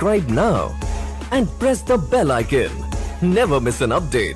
Subscribe now and press the bell icon. Never miss an update.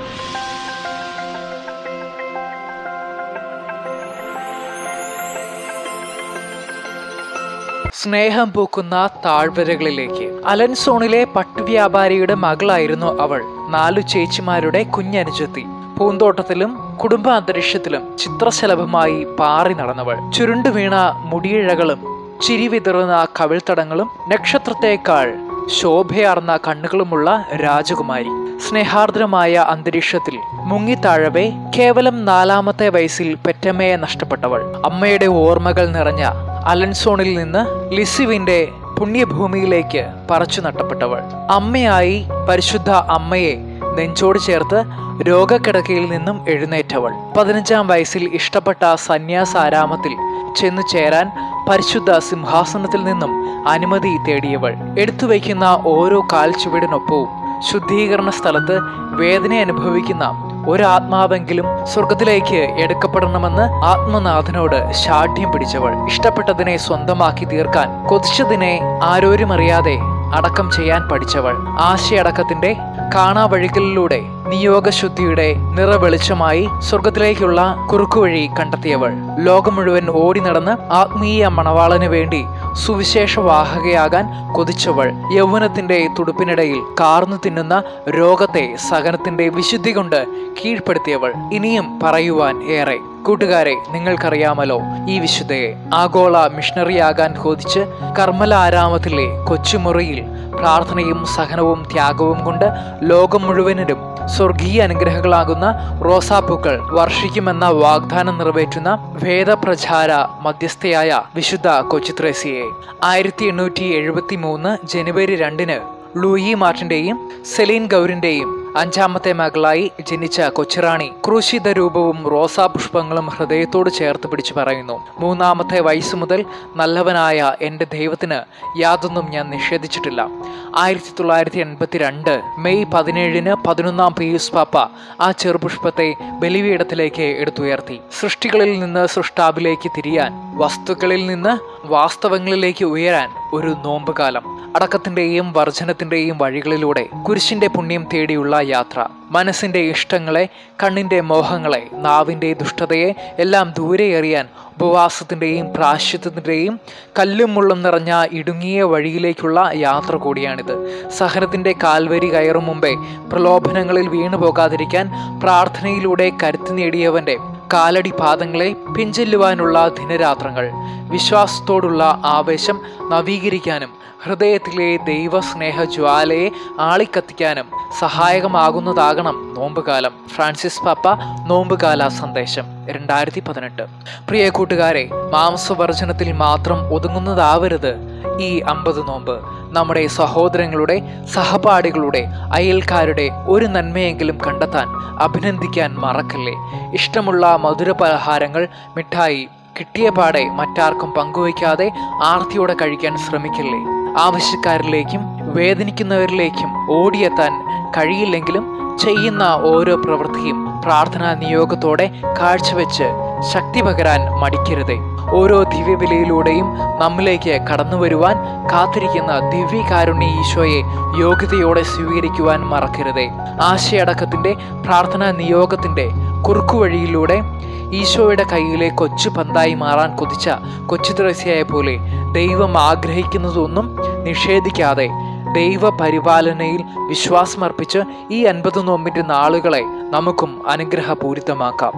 സ്നേഹം പൂക്കുന്ന താഴ്വരകളിലേക്ക് അലൻസോണിലെ പട്ടുവ്യാപാരിയുടെ മകളായിരുന്നു അവൾ നാലു ചേച്ചിമാരുടെ കുഞ്ഞനുജത്തി പൂന്തോട്ടത്തിലും കുടുംബ അന്തരീക്ഷത്തിലും ചിത്രശലഭമായി പാറി നടന്നവൾ ചുരുണ്ടു വീണ മുടിയിഴകളും ചിരി വിതറുന്ന കവിൾത്തടങ്ങളും നക്ഷത്രത്തേക്കാൾ ശോഭയാർന്ന കണ്ണുകളുമുള്ള രാജകുമാരി സ്നേഹാർദ്രമായ അന്തരീക്ഷത്തിൽ മുങ്ങിത്താഴവേ കേവലം നാലാമത്തെ വയസ്സിൽ പെറ്റമ്മയെ നഷ്ടപ്പെട്ടവൾ അമ്മയുടെ ഓർമ്മകൾ നിറഞ്ഞ അലൻസോണിൽ നിന്ന് ലിസിവിന്റെ പുണ്യഭൂമിയിലേക്ക് പറിച്ചു നട്ടപ്പെട്ടവൾ അമ്മയായി പരിശുദ്ധ അമ്മയെ നെഞ്ചോട് ചേർത്ത് രോഗക്കിടക്കയിൽ നിന്നും എഴുന്നേറ്റവൾ പതിനഞ്ചാം വയസ്സിൽ ഇഷ്ടപ്പെട്ട സന്യാസാരാമത്തിൽ ചെന്നു ചേരാൻ പരിശുദ്ധ സിംഹാസനത്തിൽ നിന്നും അനുമതി തേടിയവൾ എടുത്തുവയ്ക്കുന്ന ഓരോ കാൽച്ചുവടിനൊപ്പവും ശുദ്ധീകരണ സ്ഥലത്ത് വേദന അനുഭവിക്കുന്ന ഒരാത്മാവെങ്കിലും സ്വർഗത്തിലേക്ക് എടുക്കപ്പെടണമെന്ന് ആത്മനാഥനോട് ശാഠ്യം പിടിച്ചവൾ ഇഷ്ടപ്പെട്ടതിനെ സ്വന്തമാക്കി തീർക്കാൻ കൊതിച്ചതിനെ ആരോരുമറിയാതെ അടക്കം ചെയ്യാൻ പഠിച്ചവൾ ആശയടക്കത്തിന്റെ കാണാവഴികളിലൂടെ നിയോഗശുദ്ധിയുടെ നിറവെളിച്ചമായി സ്വർഗത്തിലേക്കുള്ള കുറുക്കുവഴി കണ്ടെത്തിയവൾ ലോകം മുഴുവൻ ഓടി നടന്ന് ആത്മീയ മണവാളന് വേണ്ടി സുവിശേഷവാഹകയാകാൻ കൊതിച്ചവൾ യൗവനത്തിന്റെ തുടുപ്പിനിടയിൽ കാർന്നു തിന്നുന്ന രോഗത്തെ സഹനത്തിന്റെ വിശുദ്ധി കൊണ്ട് കീഴ്പ്പെടുത്തിയവൾ ഇനിയും പറയുവാൻ ഏറെ കൂട്ടുകാരെ നിങ്ങൾക്കറിയാമല്ലോ ഈ വിശുദ്ധയെ ആഗോള മിഷണറിയാകാൻ കൊതിച്ച് കർമ്മല ആരാമത്തിലെ കൊച്ചുമുറിയിൽ പ്രാർത്ഥനയും സഹനവും ത്യാഗവും കൊണ്ട് ലോകം മുഴുവനിലും സ്വർഗീയ അനുഗ്രഹങ്ങളാകുന്ന റോസാപ്പൂക്കൾ വർഷിക്കുമെന്ന വാഗ്ദാനം നിറവേറ്റുന്ന വേദപ്രചാര മധ്യസ്ഥയായ വിശുദ്ധ കൊച്ചുത്രേസിയെ ആയിരത്തി എണ്ണൂറ്റി എഴുപത്തി മൂന്ന് ജനുവരി രണ്ടിന് ലൂയി മാർട്ടിന്റെയും സെലീൻ ഗൗരിന്റെയും അഞ്ചാമത്തെ മകളായി ജനിച്ച കൊച്ചുറാണി ക്രൂശിത രൂപവും റോസാ പുഷ്പങ്ങളും ഹൃദയത്തോട് ചേർത്ത് പിടിച്ചു പറയുന്നു മൂന്നാമത്തെ വയസ്സ് മുതൽ നല്ലവനായ എൻ്റെ ദൈവത്തിന് യാതൊന്നും ഞാൻ നിഷേധിച്ചിട്ടില്ല ആയിരത്തി തൊള്ളായിരത്തി എൺപത്തി രണ്ട് മെയ് പതിനേഴിന് പതിനൊന്നാം പീയൂസ് പാപ്പ ആ ചെറുപുഷ്പത്തെ ബലിപീഠത്തിലേക്ക് എടുത്തുയർത്തി സൃഷ്ടികളിൽ നിന്ന് സൃഷ്ടാവിലേക്ക് തിരിയാൻ വസ്തുക്കളിൽ നിന്ന് വാസ്തവങ്ങളിലേക്ക് ഉയരാൻ ഒരു നോമ്പ് കാലം അടക്കത്തിന്റെയും വർജനത്തിന്റെയും വഴികളിലൂടെ കുരിശിന്റെ പുണ്യം തേടിയുള്ള യാത്ര മനസ്സിന്റെ ഇഷ്ടങ്ങളെ കണ്ണിന്റെ മോഹങ്ങളെ നാവിന്റെ ദുഷ്ടതയെ എല്ലാം ദൂരെ എറിയാൻ ഉപവാസത്തിന്റെയും പ്രാശ്യത്തിന്റെയും കല്ലും മുള്ളും നിറഞ്ഞ ഇടുങ്ങിയ വഴിയിലേക്കുള്ള യാത്ര കൂടിയാണിത് സഹനത്തിന്റെ കാൽവരി കയറും മുമ്പേ പ്രലോഭനങ്ങളിൽ വീണു പോകാതിരിക്കാൻ പ്രാർത്ഥനയിലൂടെ കരുത്ത് നേടിയവന്റെ കാലടി പാദങ്ങളെ പിഞ്ചെല്ലുവാനുള്ള ദിനരാത്രങ്ങൾ വിശ്വാസത്തോടുള്ള ആവേശം നവീകരിക്കാനും ഹൃദയത്തിലെ ദൈവസ്നേഹ ജ്വാലയെ ആളിക്കത്തിക്കാനും സഹായകമാകുന്നതാകണം നോമ്പുകാലം ഫ്രാൻസിസ് പാപ്പ നോമ്പുകാല സന്ദേശം രണ്ടായിരത്തി പതിനെട്ട് പ്രിയ കൂട്ടുകാരെ മാംസവർജനത്തിൽ മാത്രം ഒതുങ്ങുന്നതാവരുത് ഈ അമ്പത് നോമ്പ് നമ്മുടെ സഹോദരങ്ങളുടെ സഹപാഠികളുടെ അയൽക്കാരുടെ ഒരു നന്മയെങ്കിലും കണ്ടെത്താൻ അഭിനന്ദിക്കാൻ മറക്കല്ലേ ഇഷ്ടമുള്ള മധുര പലഹാരങ്ങൾ മിഠായി കിട്ടിയ പാടെ മറ്റാർക്കും പങ്കുവയ്ക്കാതെ ആർത്തിയോടെ കഴിക്കാൻ ശ്രമിക്കല്ലേ ആവശ്യക്കാരിലേക്കും വേദനിക്കുന്നവരിലേക്കും ഓടിയെത്താൻ കഴിയില്ലെങ്കിലും ചെയ്യുന്ന ഓരോ പ്രവൃത്തിയും പ്രാർത്ഥനാ നിയോഗത്തോടെ കാഴ്ചവെച്ച് ശക്തി പകരാൻ മടിക്കരുതേ ഓരോ ദിവ്യബലിയിലൂടെയും നമ്മിലേക്ക് കടന്നു വരുവാൻ കാത്തിരിക്കുന്ന ദിവ്യകാരുണ്യ ഈശോയെ യോഗ്യതയോടെ സ്വീകരിക്കുവാൻ മറക്കരുതേ ആശയടക്കത്തിന്റെ പ്രാർത്ഥനാ നിയോഗത്തിന്റെ കുറുക്കുവഴിയിലൂടെ ഈശോയുടെ കയ്യിലെ കൊച്ചു പന്തായി മാറാൻ കൊതിച്ച കൊച്ചു ത്രസ്യയെ പോലെ ദൈവം ആഗ്രഹിക്കുന്നതൊന്നും നിഷേധിക്കാതെ ദൈവ പരിപാലനയിൽ വിശ്വാസമർപ്പിച്ച് ഈ അൻപത് നോമ്പിന്റെ നാളുകളെ നമുക്കും അനുഗ്രഹപൂരിതമാക്കാം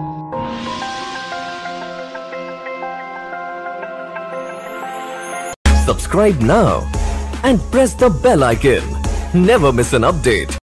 Subscribe now and press the bell icon. Never miss an update.